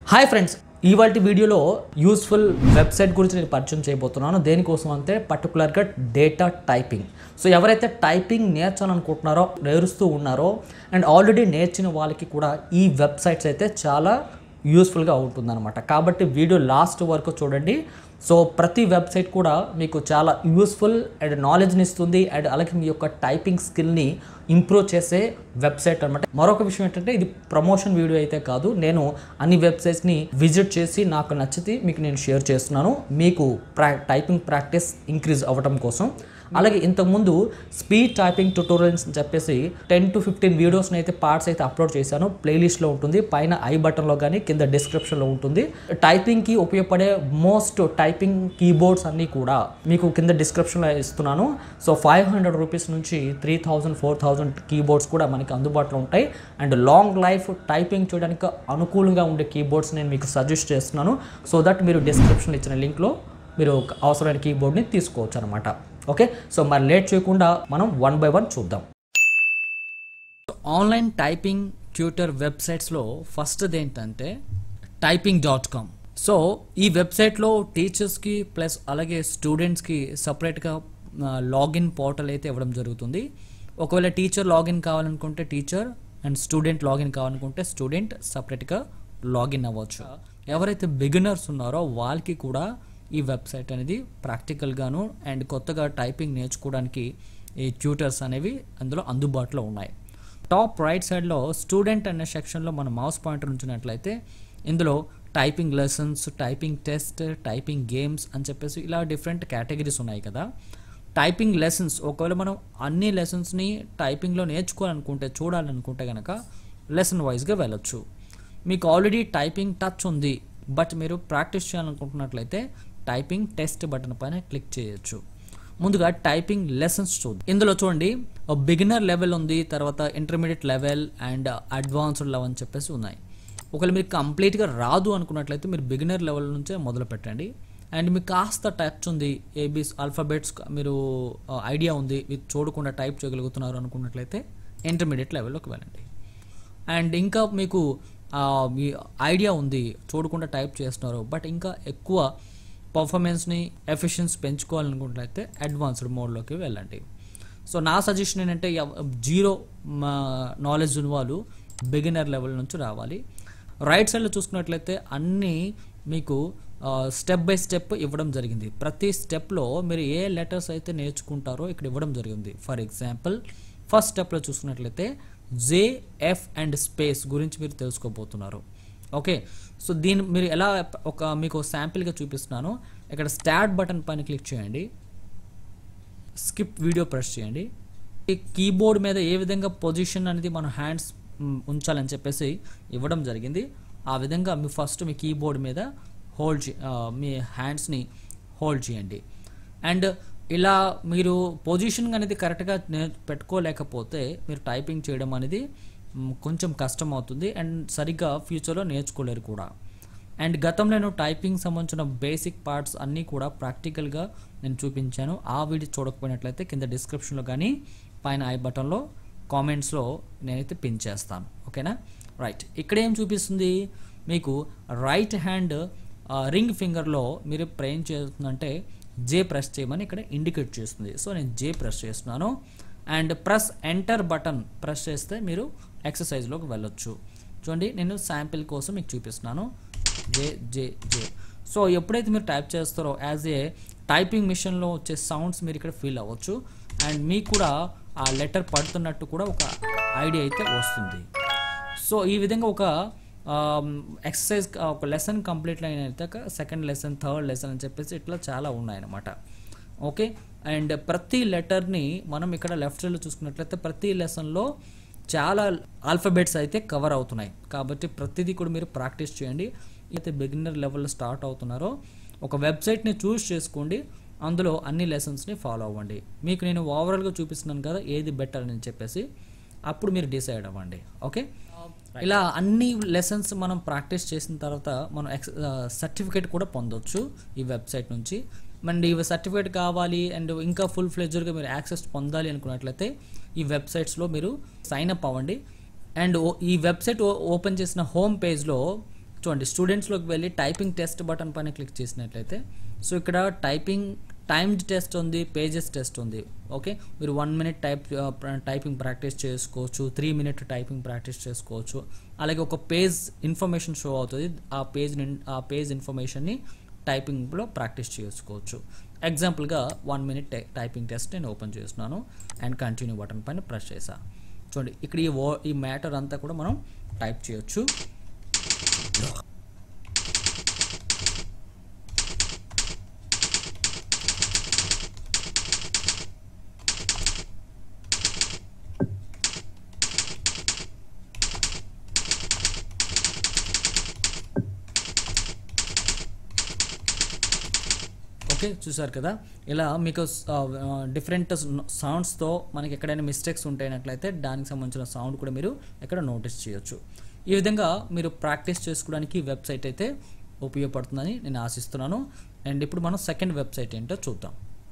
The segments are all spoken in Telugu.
హాయ్ ఫ్రెండ్స్ ఇవాళ వీడియోలో యూస్ఫుల్ వెబ్సైట్ గురించి నేను పరిచయం చేయబోతున్నాను దేనికోసం అంటే పర్టికులర్గా డేటా టైపింగ్ సో ఎవరైతే టైపింగ్ నేర్చాలనుకుంటున్నారో నేర్చుతూ ఉన్నారో అండ్ ఆల్రెడీ నేర్చిన వాళ్ళకి కూడా ఈ వెబ్సైట్స్ అయితే చాలా యూస్ఫుల్గా ఉంటుందన్నమాట కాబట్టి వీడియో లాస్ట్ వరకు చూడండి సో ప్రతి వెబ్సైట్ కూడా మీకు చాలా యూస్ఫుల్ అండ్ నాలెడ్జ్ని ఇస్తుంది అండ్ అలాగే మీ యొక్క టైపింగ్ స్కిల్ని ఇంప్రూవ్ చేసే వెబ్సైట్ అనమాట మరొక విషయం ఏంటంటే ఇది ప్రమోషన్ వీడియో అయితే కాదు నేను అన్ని వెబ్సైట్స్ని విజిట్ చేసి నాకు నచ్చితే మీకు నేను షేర్ చేస్తున్నాను మీకు ప్రా టైపింగ్ ప్రాక్టీస్ ఇంక్రీజ్ అవ్వడం కోసం అలాగే ఇంతకుముందు స్పీడ్ టైపింగ్ ట్యూటోరియల్స్ అని చెప్పేసి టెన్ టు ఫిఫ్టీన్ వీడియోస్ని అయితే పార్ట్స్ అయితే అప్లోడ్ చేశాను ప్లేలిస్ట్లో ఉంటుంది పైన ఐ బటన్లో కానీ కింద డిస్క్రిప్షన్లో ఉంటుంది టైపింగ్కి ఉపయోగపడే మోస్ట్ టైపింగ్ కీబోర్డ్స్ అన్నీ కూడా మీకు కింద డిస్క్రిప్షన్లో ఇస్తున్నాను సో ఫైవ్ హండ్రెడ్ రూపీస్ నుంచి three thousand four thousand keyboards కూడా మనకి అందుబాటులో ఉంటాయి అండ్ లాంగ్ లైఫ్ టైపింగ్ చేయడానికి అనుకూలంగా ఉండే కీబోర్డ్స్ నేను మీకు సజెస్ట్ చేస్తున్నాను సో దట్ మీరు డిస్క్రిప్షన్ ఇచ్చిన లింక్లో మీరు అవసరమైన కీబోర్డ్ని తీసుకోవచ్చు అనమాట ఓకే సో మరి లేట్ చేయకుండా మనం వన్ బై వన్ చూద్దాం ఆన్లైన్ టైపింగ్ ట్యూటర్ వెబ్సైట్స్లో ఫస్ట్ది ఏంటంటే టైపింగ్ డాట్ కామ్ సో ఈ వెబ్సైట్లో టీచర్స్కి ప్లస్ అలాగే స్టూడెంట్స్కి సపరేట్గా లాగిన్ పోర్టల్ అయితే ఇవ్వడం జరుగుతుంది ఒకవేళ టీచర్ లాగిన్ కావాలనుకుంటే టీచర్ అండ్ స్టూడెంట్ లాగిన్ కావాలనుకుంటే స్టూడెంట్ సపరేట్గా లాగిన్ అవ్వచ్చు ఎవరైతే బిగినర్స్ ఉన్నారో వాళ్ళకి కూడా ఈ వెబ్సైట్ అనేది ప్రాక్టికల్గాను అండ్ కొత్తగా టైపింగ్ నేర్చుకోవడానికి ఈ ట్యూటర్స్ అనేవి అందులో అందుబాటులో ఉన్నాయి టాప్ రైట్ సైడ్లో స్టూడెంట్ అనే సెక్షన్లో మన మౌస్ పాయింటర్ ఉంచినట్లయితే ఇందులో typing lessons typing test typing games అని చెప్పేసి ఇలా డిఫరెంట్ కేటగిరీస్ ఉన్నాయి కదా టైపింగ్ లెసన్స్ ఒకవేళ మనం అన్ని లెసన్స్ని టైపింగ్లో నేర్చుకోవాలనుకుంటే చూడాలనుకుంటే కనుక లెసన్ వైజ్గా వెళ్ళొచ్చు మీకు ఆల్రెడీ టైపింగ్ టచ్ ఉంది బట్ మీరు ప్రాక్టీస్ చేయాలనుకుంటున్నట్లయితే టైపింగ్ టెస్ట్ బటన్ పైన క్లిక్ చేయొచ్చు ముందుగా టైపింగ్ లెసన్స్ చూద్దాం ఇందులో చూడండి బిగినర్ లెవెల్ ఉంది తర్వాత intermediate level and advanced level అని చెప్పేసి ఉన్నాయి ఒకవేళ మీకు కంప్లీట్గా రాదు అనుకున్నట్లయితే మీరు బిగినర్ లెవెల్ నుంచే మొదలు పెట్టండి అండ్ మీకు కాస్త టచ్ ఉంది ఏబీస్ ఆల్ఫాబెట్స్ మీరు ఐడియా ఉంది మీరు చూడకుండా టైప్ చేయగలుగుతున్నారు అనుకున్నట్లయితే ఇంటర్మీడియట్ లెవెల్లోకి వెళ్ళండి అండ్ ఇంకా మీకు ఆ, మీ ఐడియా ఉంది చూడకుండా టైప్ చేస్తున్నారు బట్ ఇంకా ఎక్కువ పర్ఫార్మెన్స్ని ఎఫిషియన్స్ పెంచుకోవాలనుకున్నట్లయితే అడ్వాన్స్డ్ మోడ్లోకి వెళ్ళండి సో నా సజెషన్ ఏంటంటే ఎవ- జీరో నాలెడ్జ్ ఉన్న వాళ్ళు బిగినర్ లెవెల్ నుంచి రావాలి రైట్ సైడ్లో చూసుకున్నట్లయితే అన్నీ మీకు స్టెప్ బై స్టెప్ ఇవ్వడం జరిగింది ప్రతి స్టెప్లో మీరు ఏ లెటర్స్ అయితే నేర్చుకుంటారో ఇక్కడ ఇవ్వడం జరిగింది ఫర్ ఎగ్జాంపుల్ ఫస్ట్ స్టెప్లో చూసుకున్నట్లయితే జే ఎఫ్ అండ్ స్పేస్ గురించి మీరు తెలుసుకోబోతున్నారు ఓకే సో దీన్ని మీరు ఎలా ఒక మీకు శాంపిల్గా చూపిస్తున్నాను ఇక్కడ స్టార్ట్ బటన్ పైన క్లిక్ చేయండి స్కిప్ వీడియో ప్రెస్ చేయండి ఈ కీబోర్డ్ మీద ఏ విధంగా పొజిషన్ అనేది మనం హ్యాండ్స్ మ్, ఉంచాలని చెప్పేసి ఇవ్వడం జరిగింది ఆ విధంగా మీ ఫస్ట్ మీ కీబోర్డ్ మీద హోల్డ్ చే ఆ, మీ హ్యాండ్స్ని హోల్డ్ చేయండి అండ్ ఇలా మీరు పొజిషన్ అనేది కరెక్ట్గా నే పెట్టుకోలేకపోతే మీరు టైపింగ్ చేయడం అనేది మ్, కొంచెం కష్టం అవుతుంది అండ్ సరిగ్గా ఫ్యూచర్లో నేర్చుకోలేరు కూడా అండ్ గతంలో నేను టైపింగ్ సంబంధించిన బేసిక్ పార్ట్స్ అన్నీ కూడా ప్రాక్టికల్గా నేను చూపించాను ఆ వీడియో చూడకపోయినట్లయితే కింద డిస్క్రిప్షన్లో కానీ పైన ఐ బటన్లో కామెంట్స్లో నేనైతే పిన్ చేస్తాను ఓకేనా రైట్ ఇక్కడ ఏం చూపిస్తుంది మీకు రైట్ హ్యాండ్ రింగ్ ఫింగర్లో మీరు ప్రేమ్ చేస్తుందంటే జే ప్రెస్ చేయమని ఇక్కడ ఇండికేట్ చేస్తుంది సో నేను జే ప్రెస్ చేస్తున్నాను and press enter button press చేస్తే మీరు ఎక్సర్సైజ్లోకి వెళ్ళొచ్చు చూడండి నేను శాంపిల్ కోసం మీకు చూపిస్తున్నాను జే జే జే సో ఎప్పుడైతే మీరు టైప్ చేస్తారో యాజ్ ఏ టైపింగ్ మిషన్లో వచ్చే సౌండ్స్ మీరు ఇక్కడ ఫీల్ అవ్వచ్చు అండ్ మీకు కూడా ఆ లెటర్ పడుతున్నట్టు కూడా ఒక ఐడియా అయితే వస్తుంది సో ఈ విధంగా ఒక ఎక్సర్సైజ్ ఒక లెసన్ కంప్లీట్ అయిన సెకండ్ లెసన్ థర్డ్ లెసన్ అని చెప్పేసి ఇట్లా చాలా ఉన్నాయన్నమాట ఓకే అండ్ ప్రతి లెటర్ని మనం ఇక్కడ లెఫ్ట్ సైడ్లో చూసుకున్నట్లయితే ప్రతి లెసన్లో చాలా ఆల్ఫాబెట్స్ అయితే కవర్ అవుతున్నాయి కాబట్టి ప్రతిదీ కూడా మీరు ప్రాక్టీస్ చేయండి అయితే బిగినర్ లెవెల్లో స్టార్ట్ అవుతున్నారో ఒక వెబ్సైట్ని చూస్ చేసుకోండి అందులో అన్ని లెసన్స్ని ఫాలో అవ్వండి మీకు నేను ఓవరాల్గా చూపిస్తున్నాను కదా ఏది బెటర్ అని చెప్పేసి అప్పుడు మీరు డిసైడ్ అవ్వండి ఓకే ఇలా అన్ని లెసన్స్ మనం ప్రాక్టీస్ చేసిన తర్వాత మనం ఎక్స్ సర్టిఫికేట్ కూడా పొందొచ్చు ఈ వెబ్సైట్ నుంచి అండ్ ఈ సర్టిఫికేట్ కావాలి అండ్ ఇంకా ఫుల్ ఫ్లెజర్గా మీరు యాక్సెస్ పొందాలి అనుకున్నట్లయితే ఈ వెబ్సైట్స్లో మీరు సైన్ అప్ అవ్వండి అండ్ ఓ- ఈ వెబ్సైట్ ఓ- ఓపెన్ చేసిన హోమ్ పేజ్లో చూడండి స్టూడెంట్స్లోకి వెళ్ళి టైపింగ్ టెస్ట్ బటన్ పైన క్లిక్ చేసినట్లయితే సో ఇక్కడ టైపింగ్ టైమ్డ్ టెస్ట్ ఉంది పేజెస్ టెస్ట్ ఉంది ఓకే మీరు one minute type typing practice చేసుకోవచ్చు త్రీ మినిట్ టైపింగ్ ప్రాక్టీస్ చేసుకోవచ్చు అలాగే ఒక పేజ్ ఇన్ఫర్మేషన్ షో అవుతుంది ఆ పేజ్ ఆ పేజ్ ఇన్ఫర్మేషన్ని టైపింగ్లో ప్రాక్టీస్ చేసుకోవచ్చు ఎగ్జాంపుల్గా వన్ మినిట్ టైపింగ్ టెస్ట్ నేను ఓపెన్ చేస్తున్నాను అండ్ కంటిన్యూ బటన్ పైన ప్రెస్ చేసా చూడండి ఇక్కడ ఈ వో ఈ మ్యాటర్ అంతా కూడా మనం టైప్ చేయొచ్చు ఓకే చూసారు కదా ఇలా మీకు డిఫరెంట్ సౌండ్స్తో మనకి ఎక్కడైనా మిస్టేక్స్ ఉంటాయినట్లయితే దానికి సంబంధించిన సౌండ్ కూడా మీరు ఎక్కడ నోటీస్ చేయొచ్చు ఈ విధంగా మీరు ప్రాక్టీస్ చేసుకోవడానికి వెబ్సైట్ అయితే ఉపయోగపడుతుందని నేను ఆశిస్తున్నాను అండ్ ఇప్పుడు మనం సెకండ్ వెబ్సైట్ ఏంటో చూద్దాం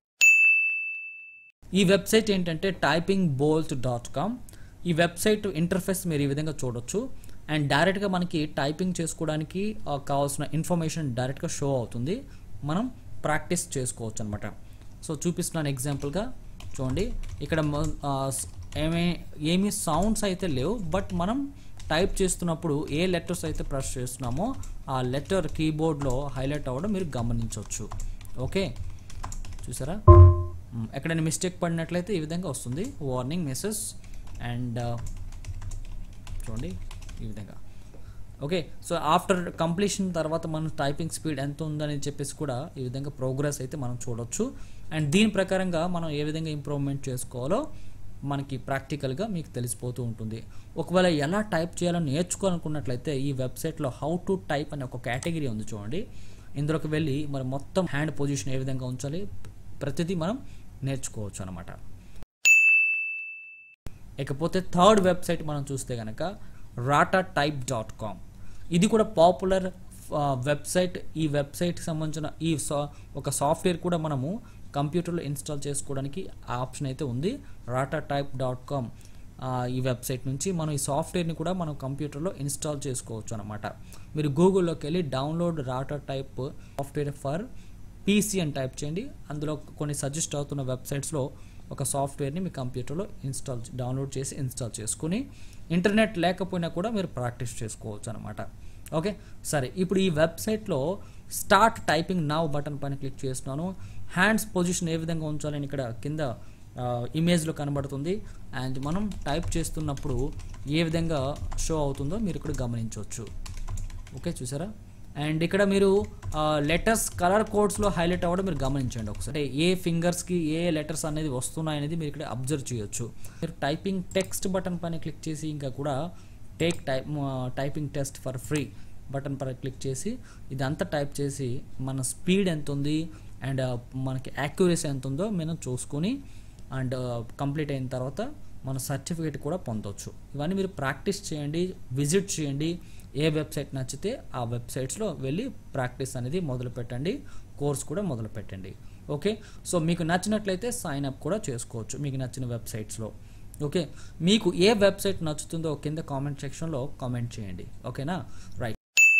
ఈ వెబ్సైట్ ఏంటంటే టైపింగ్ బోల్ట్ డాట్ కామ్ ఈ వెబ్సైట్ ఇంటర్ఫేస్ మీరు ఈ విధంగా చూడొచ్చు అండ్ డైరెక్ట్గా మనకి టైపింగ్ చేసుకోవడానికి ఆ, కావాల్సిన ఇన్ఫర్మేషన్ డైరెక్ట్గా షో అవుతుంది మనం ప్రాక్టీస్ చేసుకోవచ్చు అనమాట సో చూపిస్తున్నాను ఎగ్జాంపుల్గా చూడండి ఇక్కడ మ- ఆ, స్- ఏమే ఏమీ సౌండ్స్ అయితే లేవు బట్ మనం టైప్ చేస్తున్నప్పుడు ఏ లెటర్స్ అయితే ప్రెస్ చేస్తున్నామో ఆ లెటర్ కీబోర్డ్లో హైలైట్ అవ్వడం మీరు గమనించవచ్చు ఓకే చూసారా మ్, ఎక్కడైనా మిస్టేక్ పడినట్లయితే ఈ విధంగా వస్తుంది వార్నింగ్ మెసేజ్ అండ్ చూడండి ఈ విధంగా ఓకే సో ఆఫ్టర్ కంప్లీషన్ తర్వాత మన టైపింగ్ స్పీడ్ ఎంత ఉందని చెప్పేసి కూడా ఈ విధంగా ప్రోగ్రెస్ అయితే మనం చూడొచ్చు అండ్ దీని ప్రకారంగా మనం ఏ విధంగా ఇంప్రూవ్మెంట్ చేసుకోవాలో మనకి ప్రాక్టికల్గా మీకు తెలిసిపోతూ ఉంటుంది ఒకవేళ ఎలా టైప్ చేయాలని నేర్చుకోవాలనుకున్నట్లయితే ఈ వెబ్సైట్లో హౌ టు టైప్ అనే ఒక కేటగిరీ ఉంది చూడండి ఇందులోకి వెళ్ళి మరి మొత్తం హ్యాండ్ పొజిషన్ ఏ విధంగా ఉంచాలి ప్రతిదీ మనం నేర్చుకోవచ్చు అనమాట ఇకపోతే థర్డ్ వెబ్సైట్ మనం చూస్తే కనుక రాటా టైప్ డాట్ కామ్ ఇది కూడా పాపులర్ వెబ్సైట్ ఈ వెబ్సైట్కి సంబంధించిన ఈ సా ఒక సాఫ్ట్వేర్ కూడా మనము కంప్యూటర్లో ఇన్స్టాల్ చేసుకోవడానికి ఆప్షన్ అయితే ఉంది రాటా టైప్ డాట్ కామ్ ఈ వెబ్సైట్ నుంచి మనం ఈ సాఫ్ట్వేర్ని కూడా మనం కంప్యూటర్లో ఇన్స్టాల్ చేసుకోవచ్చు అనమాట మీరు గూగుల్లోకి వెళ్ళి download Ratatype software for PC అని టైప్ చేయండి అందులో కొన్ని సజెస్ట్ అవుతున్న వెబ్సైట్స్లో ఒక సాఫ్ట్వేర్ని మీ కంప్యూటర్లో ఇన్స్టాల్ డౌన్లోడ్ చేసి ఇన్స్టాల్ చేసుకుని ఇంటర్నెట్ లేకపోయినా కూడా మీరు ప్రాక్టీస్ చేసుకోవచ్చు అనమాట ఓకే సరే ఇప్పుడు ఈ వెబ్సైట్లో స్టార్ట్ టైపింగ్ నవ్ బటన్ పైన క్లిక్ చేస్తున్నాను హ్యాండ్స్ పొజిషన్ ఏ విధంగా ఉంచాలని ఇక్కడ కింద ఇమేజ్లో కనబడుతుంది అండ్ మనం టైప్ చేస్తున్నప్పుడు ఏ విధంగా షో అవుతుందో మీరు ఇక్కడ గమనించవచ్చు ఓకే చూసారా అండ్ ఇక్కడ మీరు లెటర్స్ కలర్ కోడ్స్లో హైలైట్ అవ్వడం మీరు గమనించండి ఒకసారి అంటే ఏ ఫింగర్స్కి ఏ లెటర్స్ అనేది వస్తున్నాయి అనేది మీరు ఇక్కడ అబ్జర్వ్ చేయొచ్చు మీరు టైపింగ్ టెక్స్ట్ బటన్ పైన క్లిక్ చేసి ఇంకా కూడా take type typing test for free button పైన క్లిక్ చేసి ఇదంతా టైప్ చేసి మన స్పీడ్ ఎంత ఉంది అండ్ మనకి యాక్యురసీ ఎంత ఉందో మనం చూసుకొని అండ్ కంప్లీట్ అయిన తర్వాత మన సర్టిఫికేట్ కూడా పొందవచ్చు ఇవన్నీ మీరు ప్రాక్టీస్ చేయండి విజిట్ చేయండి ఏ వెబ్సైట్ నచ్చితే ఆ వెబ్సైట్స్లో వెళ్ళి ప్రాక్టీస్ అనేది మొదలు పెట్టండి కోర్స్ కూడా మొదలు పెట్టండి ఓకే సో మీకు నచ్చినట్లయితే సైన్ అప్ కూడా చేసుకోవచ్చు మీకు నచ్చిన వెబ్సైట్స్లో ఓకే మీకు ఏ వెబ్సైట్ నచ్చుతుందో కింద కామెంట్ సెక్షన్లో కామెంట్ చేయండి ఓకేనా రైట్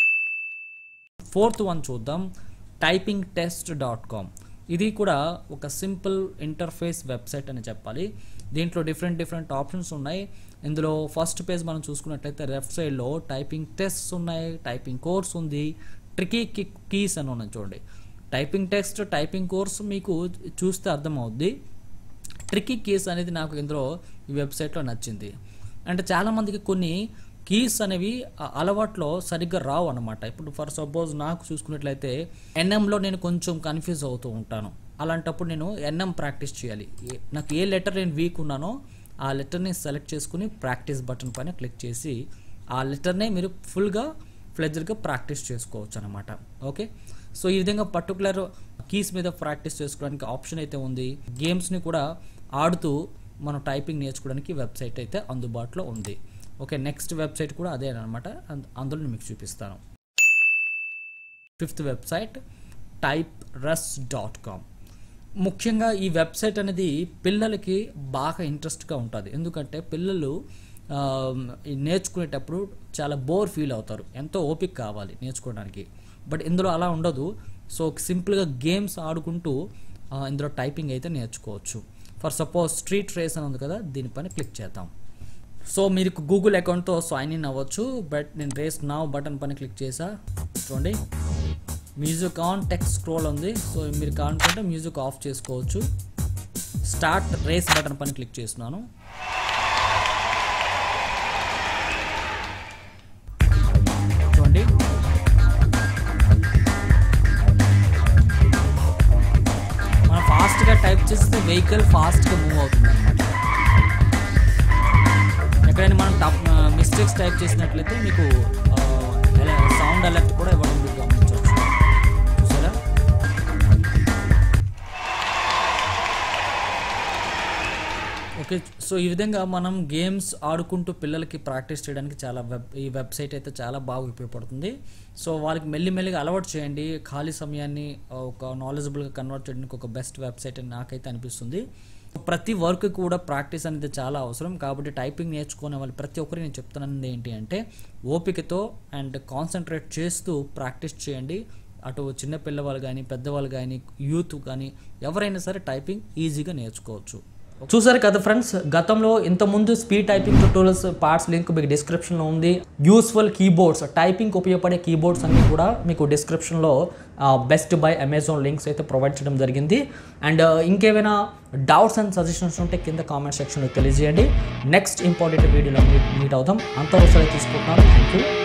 ఫోర్త్ వన్ చూద్దాం టైపింగ్ టెస్ట్ డాట్ కామ్ ఇది కూడా ఒక సింపుల్ ఇంటర్ఫేస్ వెబ్సైట్ అని చెప్పాలి దీంట్లో డిఫరెంట్ డిఫరెంట్ ఆప్షన్స్ ఉన్నాయి ఇందులో ఫస్ట్ పేజ్ మనం చూసుకున్నట్లయితే లెఫ్ట్ సైడ్లో టైపింగ్ టెస్ట్స్ ఉన్నాయి టైపింగ్ కోర్స్ ఉంది ట్రికీ కీస్ అని ఉన్నాయి చూడండి టైపింగ్ టెస్ట్ టైపింగ్ కోర్స్ మీకు చూస్తే అర్థమవుద్ది ట్రికీ కీస్ అనేది నాకు ఇందులో ఈ వెబ్సైట్లో నచ్చింది అంటే చాలామందికి కొన్ని కీస్ అనేవి ఆ అలవాట్లో సరిగ్గా రావు అనమాట ఇప్పుడు ఫర్ సపోజ్ నాకు చూసుకున్నట్లయితే ఎన్ఎంలో నేను కొంచెం కన్ఫ్యూజ్ అవుతూ ఉంటాను అలాంటప్పుడు నేను ఎన్ఎం ప్రాక్టీస్ చేయాలి ఏ- నాకు ఏ లెటర్ నేను వీక్ ఉన్నానో ఆ లెటర్ని సెలెక్ట్ చేసుకుని ప్రాక్టీస్ బటన్ పైన క్లిక్ చేసి ఆ లెటర్నే మీరు ఫుల్గా ఫ్లెజర్గా ప్రాక్టీస్ చేసుకోవచ్చు అనమాట ఓకే సో ఈ విధంగా పర్టికులర్ కీస్ మీద ప్రాక్టీస్ చేసుకోవడానికి ఆప్షన్ అయితే ఉంది గేమ్స్ని కూడా ఆడుతూ మనం టైపింగ్ నేర్చుకోవడానికి వెబ్సైట్ అయితే అందుబాటులో ఉంది ఓకే నెక్స్ట్ వెబ్సైట్ కూడా అదే అనమాట అందులో నేను మీకు చూపిస్తాను fifth website TypeRacer dot com ముఖ్యంగా ఈ వెబ్సైట్ అనేది పిల్లలకి బాగా ఇంట్రెస్ట్గా ఉంటుంది ఎందుకంటే పిల్లలు ఆ, ఈ నేర్చుకునేటప్పుడు చాలా బోర్ ఫీల్ అవుతారు ఎంతో ఓపిక కావాలి నేర్చుకోవడానికి బట్ ఇందులో అలా ఉండదు సో సింపుల్గా గేమ్స్ ఆడుకుంటూ ఆ, ఇందులో టైపింగ్ అయితే నేర్చుకోవచ్చు ఫర్ సపోజ్ స్ట్రీట్ రేస్ అని ఉంది కదా దీనిపైన క్లిక్ చేద్దాం సో మీరు గూగుల్ అకౌంట్తో సైన్ ఇన్ అవ్వచ్చు బట్ నేను రేస్ నావ్ బటన్ పైన క్లిక్ చేసా చూడండి మ్యూజిక్ ఆన్ టెక్స్ట్ స్క్రోల్ ఉంది సో మీరు కావాలనుకుంటే మ్యూజిక్ ఆఫ్ చేసుకోవచ్చు స్టార్ట్ రేస్ బటన్ పైన క్లిక్ చేస్తున్నాను చూడండి మనం ఫాస్ట్గా టైప్ చేస్తే వెహికల్ ఫాస్ట్గా మూవ్ అవుతుంది అనమాట ఎక్కడైనా మనం టప్ మిస్టేక్స్ టైప్ చేసినట్లయితే మీకు సౌండ్ అలర్ట్ కూడా ఇవ్వడం మీరు గమనించవచ్చు చూసారా ఓకే సో ఈ విధంగా మనం గేమ్స్ ఆడుకుంటూ పిల్లలకి ప్రాక్టీస్ చేయడానికి చాలా వెబ్ ఈ వెబ్సైట్ అయితే చాలా బాగా ఉపయోగపడుతుంది సో వాళ్ళకి మెల్లిమెల్లిగా అలవాటు చేయండి ఖాళీ సమయాన్ని ఒక నాలెడ్జబుల్గా కన్వర్ట్ చేయడానికి ఒక బెస్ట్ వెబ్సైట్ అని నాకైతే అనిపిస్తుంది ప్రతి వర్క్ కూడా ప్రాక్టీస్ అనేది చాలా అవసరం కాబట్టి టైపింగ్ నేర్చుకునే వాళ్ళు ప్రతి ఒక్కరికి నేను చెప్తున్నది ఏంటి అంటే ఓపికతో అండ్ కాన్సన్ట్రేట్ చేస్తూ ప్రాక్టీస్ చేయండి అటు చిన్న పిల్లవాళ్ళు కానీ పెద్దవాళ్ళు కానీ యూత్ కానీ ఎవరైనా సరే టైపింగ్ ఈజీగా నేర్చుకోవచ్చు చూసారు కదా ఫ్రెండ్స్ గతంలో ఇంతకుముందు speed typing tutorials parts link మీకు డిస్క్రిప్షన్లో ఉంది యూస్ఫుల్ కీబోర్డ్స్ టైపింగ్ ఉపయోగపడే కీబోర్డ్స్ అన్నీ కూడా మీకు డిస్క్రిప్షన్లో బెస్ట్ బై అమెజాన్ లింక్స్ అయితే ప్రొవైడ్ చేయడం జరిగింది అండ్ ఇంకేమైనా డౌట్స్ అండ్ సజెషన్స్ ఉంటే కింద కామెంట్ సెక్షన్లో తెలియజేయండి నెక్స్ట్ ఇంపార్టెంట్ వీడియోలో మీట్ మీట్ అవుదాం అంతవరకు తీసుకుంటున్నాను థ్యాంక్ యూ